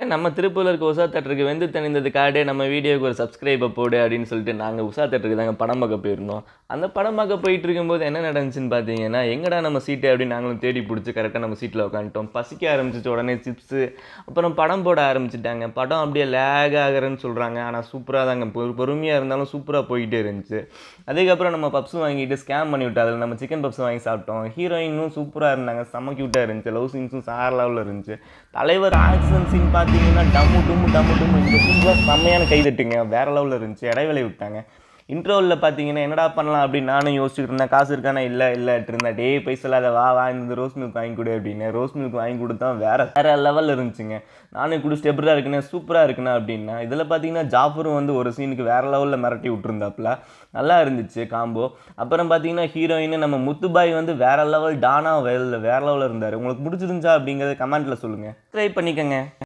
நம்ம திருப்பூரில் இருக்க உஷா தேட்டருக்கு வெந்து தணிந்தது காடு நம்ம வீடியோக்கு ஒரு சப்ஸ்கிரைபை போடு அப்படின்னு சொல்லிட்டு நாங்கள் உஷா தேட்டருக்கு தாங்க படம் பார்க்க போயிருந்தோம் அந்த படம் பார்க்க போயிட்டு இருக்கும்போது என்ன நடந்துச்சுன்னு பார்த்தீங்கன்னா எங்கடா நம்ம சீட்டு அப்படின்னு நாங்களும் தேடி பிடிச்சி கரெக்டாக நம்ம சீட்டில் உட்காந்துட்டோம் பசிக்க ஆரம்பிச்சிச்சு உடனே சிப்ஸு அப்புறம் படம் போட ஆரம்பிச்சிட்டாங்க படம் அப்படியே லேக் ஆகிறேன்னு சொல்கிறாங்க ஆனால் சூப்பராக தாங்க பொறு பொறுமையாக இருந்தாலும் சூப்பராக போயிட்டே இருந்துச்சு அதுக்கப்புறம் நம்ம பப்ஸ் வாங்கிட்டு ஸ்கேம் பண்ணி விட்டு அதில் நம்ம சிக்கன் பப்ஸ் வாங்கி சாப்பிட்டோம் ஹீரோயினும் சூப்பராக இருந்தாங்க செம்ம க்யூட்டாக இருந்துச்சு லவ் சீன்ஸும் சார் லெவலில் இருந்துச்சு தலைவர் ஆக்ஷன் சீன் பார்த்தீங்கன்னா டம்மு டும்மு டம்மு டும்மு இந்த சீன்லாம் செம்மையான கைதட்டுங்க வேற லெவலில் இருந்துச்சு இடைவேளை விட்டாங்க இன்ட்ரோவில் பார்த்தீங்கன்னா என்னடா பண்ணலாம் அப்படின்னு நானும் யோசிச்சுட்டு இருந்தேன் காசு இருக்கானா இல்லை இல்லைட்டு இருந்தேன் டே போய் சொல்லாத வா வா இந்த ரோஸ் மில்க் வாங்கி கொடு அப்படின்னு ரோஸ் மில்க் வாங்கி கொடுத்தா வேற வேற லெவலில் இருந்துச்சுங்க நானும் குடிச்சிட்டு எப்படிதான் இருக்குண்ணே சூப்பராக இருக்குண்ணா அப்படின்னா இதில் பார்த்தீங்கன்னா ஜாஃபரும் வந்து ஒரு சீனுக்கு வேற லெவலில் மிரட்டி விட்டுருந்தாப்புல நல்லா இருந்துச்சு காம்போ அப்புறம் பார்த்தீங்கன்னா ஹீரோயின் நம்ம முத்துபாய் வந்து வேற லெவல் டானா வேற வேற லெவலில் இருந்தார் உங்களுக்கு பிடிச்சிருந்துச்சா அப்படிங்கிறத கமெண்ட்டில் சொல்லுங்கள் ட்ரை பண்ணிக்கோங்க